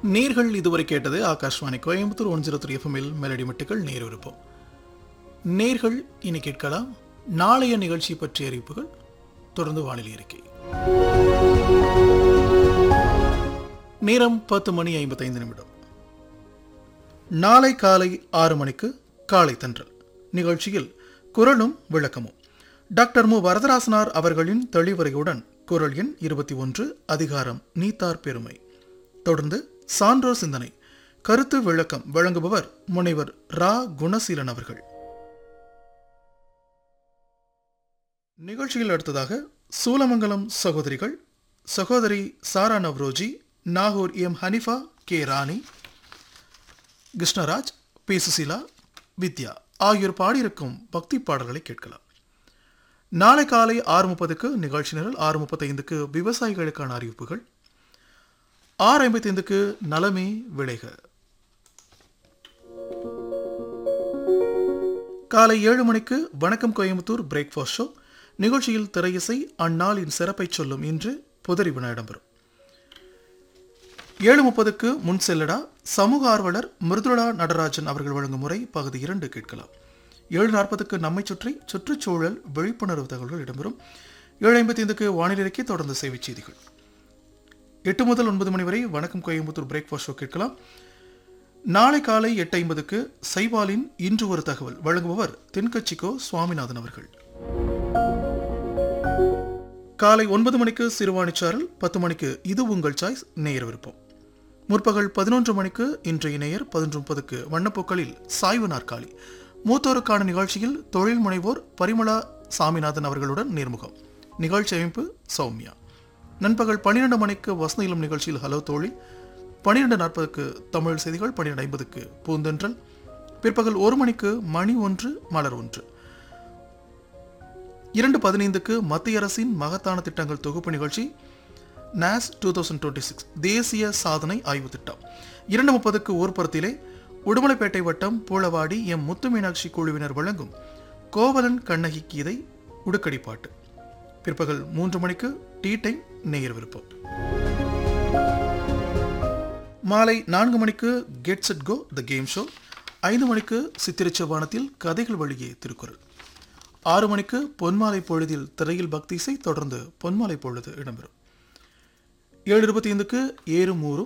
நேர்கள் இதுவரை கேட்டது Akashvani Coimbatore one zero three எஃப்எம்மில் மெலடி மட்டுக்கள் நேர் விருப்பம் நேர்கள் இனி கேட்கலாம் நாளைய நிகழ்ச்சி பற்றிய அறிவிப்புகள் தொடர்ந்து வானிலை அறிக்கை நேரம் பத்து மணி ஐம்பத்தைந்து நிமிடம் நாளை காலை ஆறு மணிக்கு காலை தென்றல் நிகழ்ச்சியில் குரலும் விளக்கமும் டாக்டர் மு வரதராசனார் அவர்களின் தெளிவுரையுடன் குரல் எண் இருபத்தி ஒன்று அதிகாரம் நீத்தார் பெருமை தொடர்ந்து சான்றோர் சிந்தனை கருத்து விளக்கம் வழங்குபவர் முனைவர் ரா குணசீலன் அவர்கள் நிகழ்ச்சியில் அடுத்ததாக சூலமங்கலம் சகோதரிகள் சகோதரி Sara Navroji Nagore M Hanifa K Rani Krishnaraj P Susheela Vidya ஆகியோர் பாடியிருக்கும் பக்தி பாடல்களை கேட்கலாம் நாளை காலை ஆறு முப்பதுக்கு நிகழ்ச்சி நிரல் ஆறு முப்பத்தைந்துக்கு விவசாயிகளுக்கான அறிவிப்புகள் ஆறு ஐம்பத்தைந்துக்கு நலமே விளைக காலை ஏழு மணிக்கு வணக்கம் கோயம்புத்தூர் பிரேக்ஃபாஸ்ட் ஷோ நிகழ்ச்சியில் திரையிசை அந்நாளின் சிறப்பை சொல்லும் இன்று புதறி வினா இடம்பெறும் ஏழு முப்பதுக்கு முன் செல்லடா சமூக ஆர்வலர் மிருதுளா நடராஜன் அவர்கள் வழங்கும் முறை பகுதி இரண்டு கேட்கலாம் ஏழு நாற்பதுக்கு நம்மை சுற்றி சுற்றுச்சூழல் விழிப்புணர்வு தகவல்கள் இடம்பெறும் ஏழு ஐம்பத்தைந்துக்கு வானிலை அறிக்கை தொடர்ந்து செய்திச் செய்திகள் எட்டு முதல் ஒன்பது மணி வரை வணக்கம் கோயம்புத்தூர் பிரேக்ஃபாஸ்ட் ஷோ கேட்கலாம் நாளை காலை எட்டு ஐம்பதுக்கு சைபாலின் இன்று ஒரு தகவல் வழங்குபவர் தென்கட்சிக்கோ சுவாமிநாதன் அவர்கள் காலை ஒன்பது மணிக்கு சிறுவாணிச்சாரல் பத்து மணிக்கு இது உங்கள் சாய்ஸ் நேயர் விருப்பம் முற்பகல் பதினொன்று மணிக்கு இன்றைய நேயர் பதினொன்று முப்பதுக்கு வண்ணப்பூக்களில் சாய்வு நாற்காலி மூத்தோருக்கான நிகழ்ச்சியில் தொழில் முனைவோர் பரிமளா சாமிநாதன் அவர்களுடன் நேர்முகம் நிகழ்ச்சி அமைப்பு சௌமியா நண்பகல் பன்னிரண்டு மணிக்கு வசந்த இளம் நிகழ்ச்சியில் ஹலோ தோழி பன்னிரெண்டு நாற்பதுக்கு தமிழ் செய்திகள் பன்னிரெண்டு ஐம்பதுக்கு பூந்தென்றல் பிற்பகல் ஒரு மணிக்கு மணி ஒன்று மலர் ஒன்று இரண்டு பதினைந்துக்கு மத்திய அரசின் மகத்தான திட்டங்கள் தொகுப்பு நிகழ்ச்சி நாஸ் டூ தௌசண்ட் டுவெண்ட்டி சிக்ஸ் தேசிய சாதனை ஆய்வு திட்டம் இரண்டு முப்பதுக்கு ஊர்ப்புறத்திலே உடுமலைப்பேட்டை வட்டம் பூளவாடி எம் முத்து மீனாட்சி குழுவினர் வழங்கும் கோவலன் கண்ணகி கீதை உடுக்கடி பாட்டு பிற்பகல் மூன்று மணிக்கு டீ டைம் நேயர் விருப்பம் மாலை நான்கு மணிக்கு get set go the game show ஐந்து மணிக்கு சித்திரச்சவானத்தில் கதைகள் வழியே திருக்குறள் ஆறு மணிக்கு பொன்மாலை பொழுதில் திரையில் பக்தி இசை தொடர்ந்து பொன்மாலை பொழுது இடம்பெறும் ஏழு இருபத்தி ஐந்துக்கு ஏறும் ஊரும்